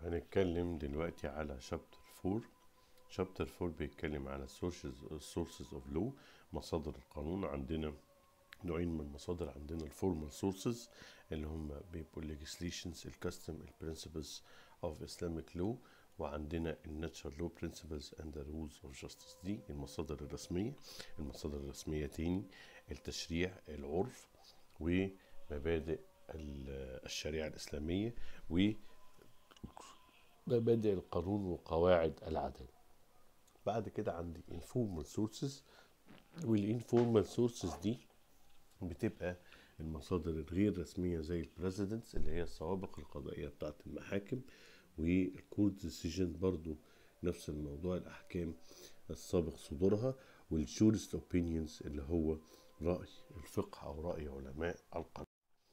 هنتكلم دلوقتي على شابتر 4 شابتر 4 بيتكلم على sources sources of law مصادر القانون عندنا نوعين من المصادر عندنا الفورمال سورسز اللي هم بيبقوا legislations الكاستم البرنسبلز of Islamic law وعندنا الناتشرال لو برنسبلز اند رولز اوف جاستس دي المصادر الرسميه المصادر الرسميه تاني التشريع العرف ومبادئ الشريعه الاسلاميه ومبادئ القانون وقواعد العداله بعد كده عندي informal sources والinformal sources دي بتبقى المصادر الغير رسمية زي البريزيدنتس اللي هي السوابق القضائية بتاعت المحاكم والكورت ديسيجن برضو نفس الموضوع الأحكام السابق صدورها والجورست اوبينيونز اللي هو رأي الفقه أو رأي علماء القانون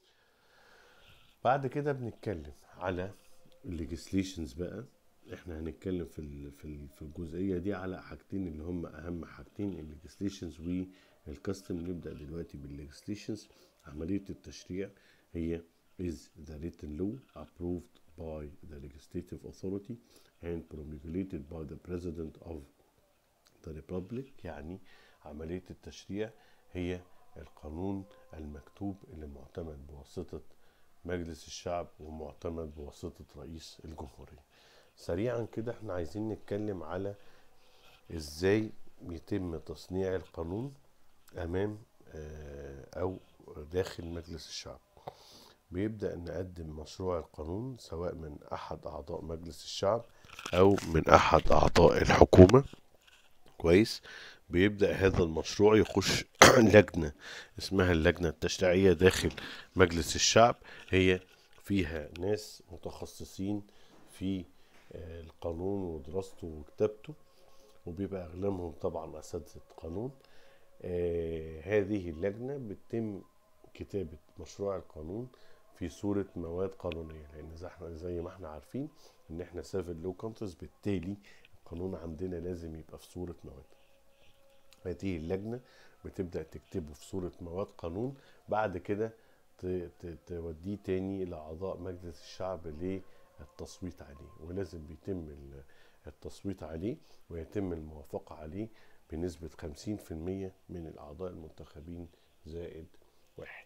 بعد كده بنتكلم على الليجيسليشنز بقى احنا هنتكلم في ال في ال في الجزئيه دي على حاجتين اللي هم اهم حاجتين الليجيسليشنز والكاستم نبدا دلوقتي بالليجيسليشنز عمليه التشريع هي is the written law approved by the legislative authority and promulgated by the president of the republic يعني عمليه التشريع هي القانون المكتوب اللي معتمد بواسطه مجلس الشعب ومعتمد بواسطه رئيس الجمهوريه سريعا كده احنا عايزين نتكلم على ازاي يتم تصنيع القانون امام او داخل مجلس الشعب بيبدأ نقدم مشروع القانون سواء من أحد أعضاء مجلس الشعب أو من أحد أعضاء الحكومة كويس بيبدأ هذا المشروع يخش لجنة اسمها اللجنة التشريعية داخل مجلس الشعب هي فيها ناس متخصصين في القانون ودراسته وكتابته وبيبقى أغلبهم طبعا أساتذة قانون آه هذه اللجنة بتتم كتابة مشروع القانون في صورة مواد قانونية لأن زي, زي ما احنا عارفين إن احنا سيفل لو كونترز بالتالي القانون عندنا لازم يبقى في صورة مواد هذه اللجنة بتبدأ تكتبه في صورة مواد قانون بعد كده توديه تاني لأعضاء مجلس الشعب للتصويت عليه ولازم بيتم التصويت عليه ويتم الموافقة عليه بنسبة 50% من الأعضاء المنتخبين زائد واحد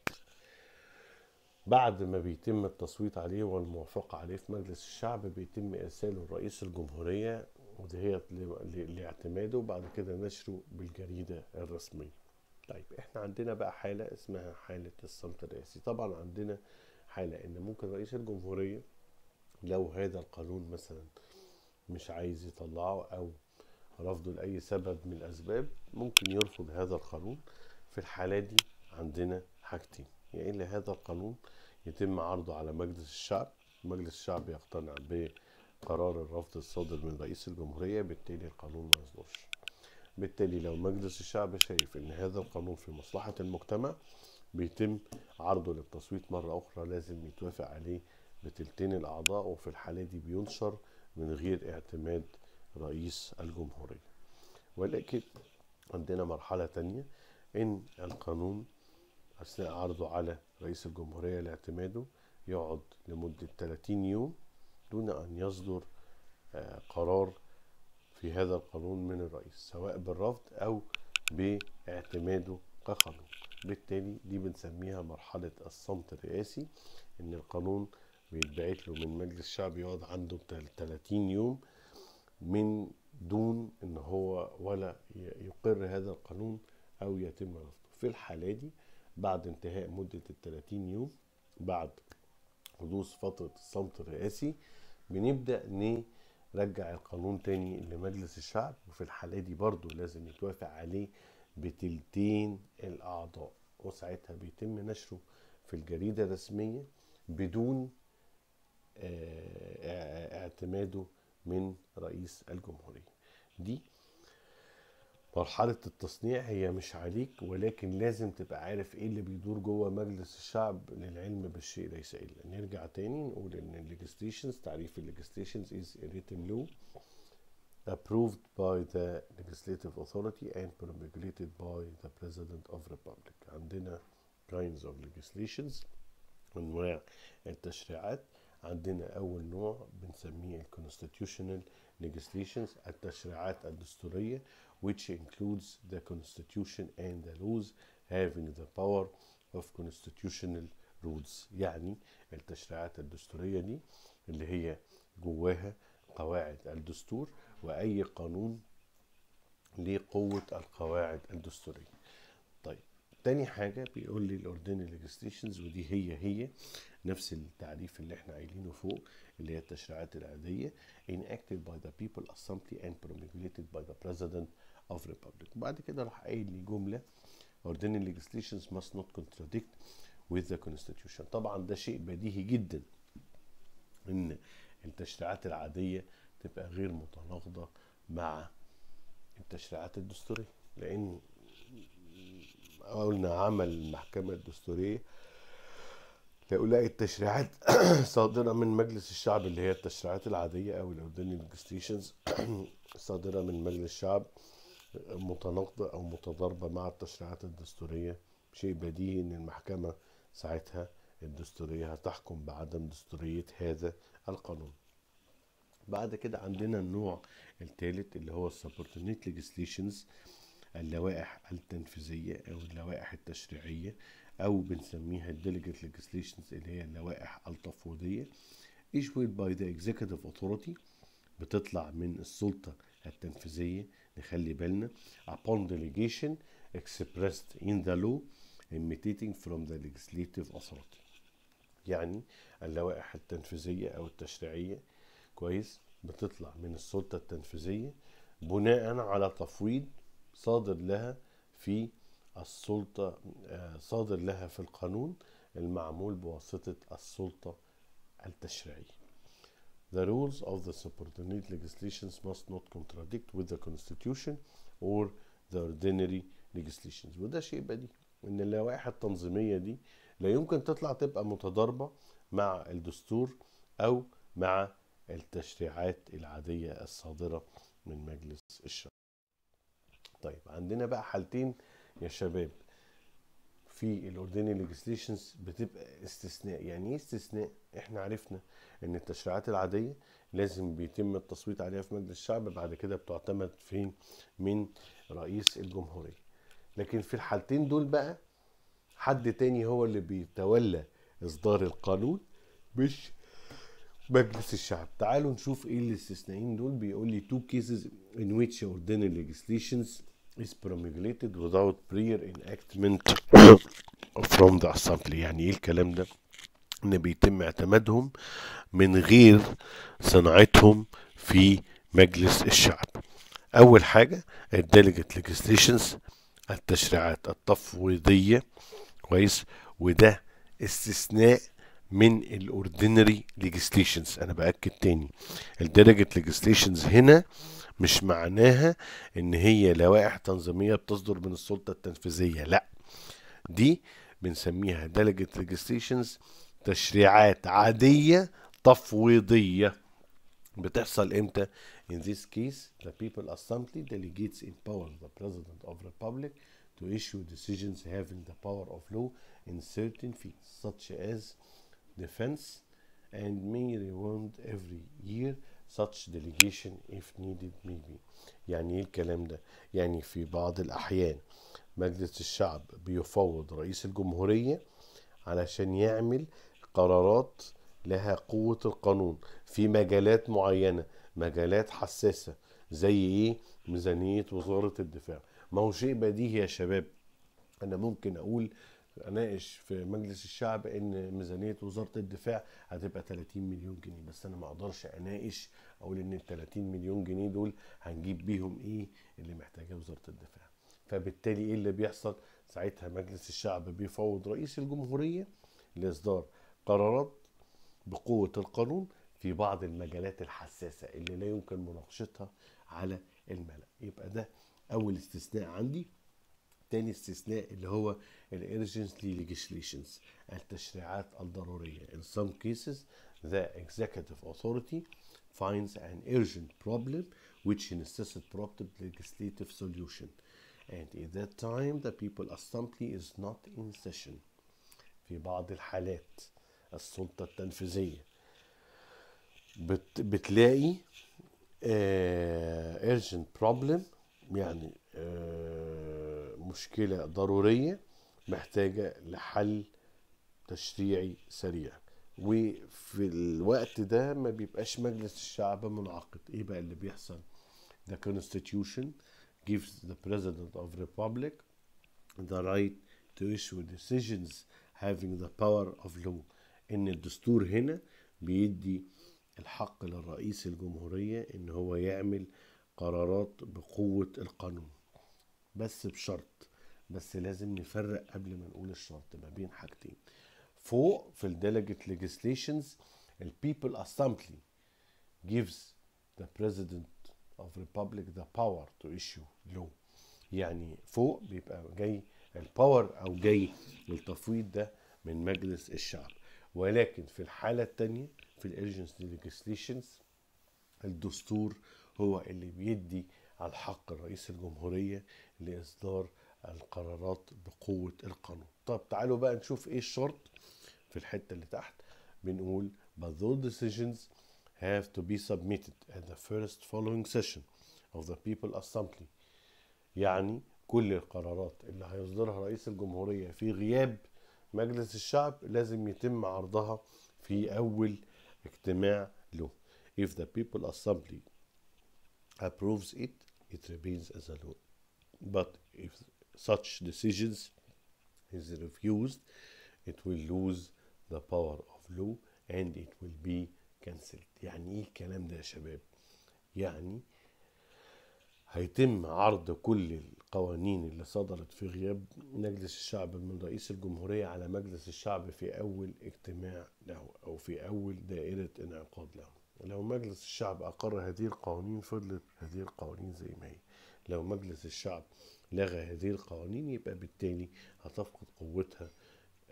بعد ما بيتم التصويت عليه والموافقة عليه في مجلس الشعب بيتم إرساله لرئيس الجمهورية ودهيت لاعتماده وبعد كده نشره بالجريدة الرسمية طيب احنا عندنا بقى حالة اسمها حالة الصمت الرئاسي طبعا عندنا حالة ان ممكن رئيس الجمهورية لو هذا القانون مثلا مش عايز يطلعه او رفضه لأي سبب من الأسباب ممكن يرفض هذا القانون في الحالة دي عندنا حاجتين يا يعني إلا هذا القانون يتم عرضه على مجلس الشعب مجلس الشعب يقتنع بقرار الرفض الصادر من رئيس الجمهورية بالتالي القانون ما يصدرش بالتالي لو مجلس الشعب شايف ان هذا القانون في مصلحة المجتمع بيتم عرضه للتصويت مرة أخرى لازم يتوافق عليه بتلتين الأعضاء وفي الحالة دي بينشر من غير اعتماد رئيس الجمهورية ولكن عندنا مرحلة تانية إن القانون أثناء عرضه على رئيس الجمهورية لاعتماده يقعد لمدة 30 يوم دون أن يصدر قرار في هذا القانون من الرئيس سواء بالرفض أو باعتماده كقانون بالتالي دي بنسميها مرحلة الصمت الرئاسي إن القانون بيتبعت له من مجلس الشعب يقعد عنده 30 يوم من دون ان هو ولا يقر هذا القانون او يتم رفضه في الحالة دي بعد انتهاء مدة ال 30 يوم بعد حدوث فترة الصمت الرئاسي بنبدأ نرجع القانون تاني لمجلس الشعب وفي الحالة دي برضو لازم يتوافق عليه بتلتين الأعضاء وساعتها بيتم نشره في الجريدة الرسمية بدون اعتماده من رئيس الجمهورية دي مرحلة التصنيع هي مش عليك ولكن لازم تبقى عارف ايه اللي بيدور جوه مجلس الشعب للعلم بالشيء ليس الا نرجع تاني نقول ان الليجستيشنز تعريف الليجستيشنز is a written law approved by the legislative authority and promulgated by the president of republic عندنا kinds of legislations انواع التشريعات عندنا أول نوع بنسميه ال constitutional legislations التشريعات الدستورية which includes the constitution and the laws having the power of constitutional rules يعني التشريعات الدستورية دي اللي هي جواها قواعد الدستور وأي قانون ليه قوة القواعد الدستورية طيب تاني حاجة بيقول لي الاوردينري ليجيسليشنز ودي هي هي نفس التعريف اللي احنا قايلينه فوق اللي هي التشريعات العادية enacted by the people assembly and promulgated by the president of republic بعد كده راح قايل لي جملة ordinary legislations must not contradict with the constitution طبعا ده شيء بديهي جدا ان التشريعات العادية تبقى غير متناقضة مع التشريعات الدستورية لان قلنا عمل المحكمة الدستورية لأولاء التشريعات صادرة من مجلس الشعب اللي هي التشريعات العادية أو الأوردينري ليجيسليشنز صادرة من مجلس الشعب متناقضة أو متضاربة مع التشريعات الدستورية شيء بديهي إن المحكمة ساعتها الدستورية هتحكم بعدم دستورية هذا القانون بعد كده عندنا النوع الثالث اللي هو السبورتينيت ليجيسليشنز اللوائح التنفيذية أو اللوائح التشريعية أو بنسميها الديليجيت ليجيسليشنز اللي هي اللوائح التفويضية issued by the executive authority بتطلع من السلطة التنفيذية نخلي بالنا upon delegation expressed in the law emanating from the legislative authority يعني اللوائح التنفيذية أو التشريعية كويس بتطلع من السلطة التنفيذية بناء على تفويض صادر لها في السلطة صادر لها في القانون المعمول بواسطة السلطة التشريعية. The rules of the subordinate legislations must not contradict with the constitution or the ordinary legislations وده شيء بديهي ان اللوائح التنظيمية دي لا يمكن تطلع تبقى متضاربة مع الدستور او مع التشريعات العادية الصادرة من مجلس الشعب طيب عندنا بقى حالتين يا شباب في الاوردينري ليجيسليشنز بتبقى استثناء يعني ايه استثناء احنا عرفنا ان التشريعات العاديه لازم بيتم التصويت عليها في مجلس الشعب بعد كده بتعتمد فين من رئيس الجمهوريه لكن في الحالتين دول بقى حد تاني هو اللي بيتولى اصدار القانون مش مجلس الشعب تعالوا نشوف ايه الاستثنائيين دول بيقول لي two cases in which ordinary legislations is promulgated without prior enactment from the assembly يعني ايه الكلام ده ان بيتم اعتمادهم من غير صناعتهم في مجلس الشعب اول حاجة الديليجيت legislations التشريعات التفويضية كويس وده استثناء من الاوردينري ليجيسليشنز انا باكد تاني الديليجيت ليجيسليشنز هنا مش معناها ان هي لوائح تنظيميه بتصدر من السلطه التنفيذيه لا دي بنسميها delegate legislations تشريعات عاديه تفويضيه بتحصل امتى in this case the people assembly delegates in power the president of republic to issue decisions having the power of law in certain fields such as defense and may reward every year such delegation if needed may be يعني ايه الكلام ده يعني في بعض الاحيان مجلس الشعب بيفوض رئيس الجمهورية علشان يعمل قرارات لها قوة القانون في مجالات معينة مجالات حساسة زي ايه ميزانية وزارة الدفاع ما هو شيء بديهي يا شباب انا ممكن اقول اناقش في مجلس الشعب ان ميزانيه وزاره الدفاع هتبقى 30 مليون جنيه بس انا ما اقدرش اناقش اقول ان ال 30 مليون جنيه دول هنجيب بيهم ايه اللي محتاجاه وزاره الدفاع فبالتالي ايه اللي بيحصل ساعتها مجلس الشعب بيفوض رئيس الجمهوريه لاصدار قرارات بقوه القانون في بعض المجالات الحساسه اللي لا يمكن مناقشتها على الملأ يبقى ده اول استثناء عندي تاني استثناء اللي هو ال urgently legislations التشريعات الضرورية in some cases the executive authority finds an urgent problem which necessitates prompt legislative solution and at that time the people assembly is not in session في بعض الحالات السلطة التنفيذية بت بتلاقي آه urgent problem يعني آه مشكلة ضرورية محتاجة لحل تشريعي سريع وفي الوقت ده ما بيبقاش مجلس الشعب منعقد ايه بقى اللي بيحصل the constitution gives the president of republic the right to issue decisions having the power of law ان الدستور هنا بيدي الحق للرئيس الجمهورية ان هو يعمل قرارات بقوة القانون بس بشرط بس لازم نفرق قبل ما نقول الشرط ما بين حاجتين فوق في الديليجيت legislations ال people assembly gives the president of republic the power to issue law يعني فوق بيبقى جاي الباور او جاي التفويض ده من مجلس الشعب ولكن في الحالة التانية في الارجنسي legislations الدستور هو اللي بيدي الحق رئيس الجمهورية لإصدار القرارات بقوة القانون طب تعالوا بقى نشوف ايه الشرط في الحتة اللي تحت بنقول but those decisions have to be submitted at the first following session of the people assembly يعني كل القرارات اللي هيصدرها رئيس الجمهورية في غياب مجلس الشعب لازم يتم عرضها في أول اجتماع له if the people assembly approves it it remains as a law but if such decisions is refused it will lose the power of law and it will be cancelled يعني ايه الكلام ده يا شباب يعني هيتم عرض كل القوانين اللي صدرت في غياب مجلس الشعب من رئيس الجمهورية على مجلس الشعب في أول اجتماع له أو في أول دائرة انعقاد له لو مجلس الشعب أقر هذه القوانين فضلت هذه القوانين زي ما هي لو مجلس الشعب لغى هذه القوانين يبقى بالتالي هتفقد قوتها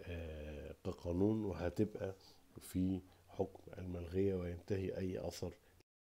آه، كقانون وهتبقى في حكم الملغية وينتهي أي أثر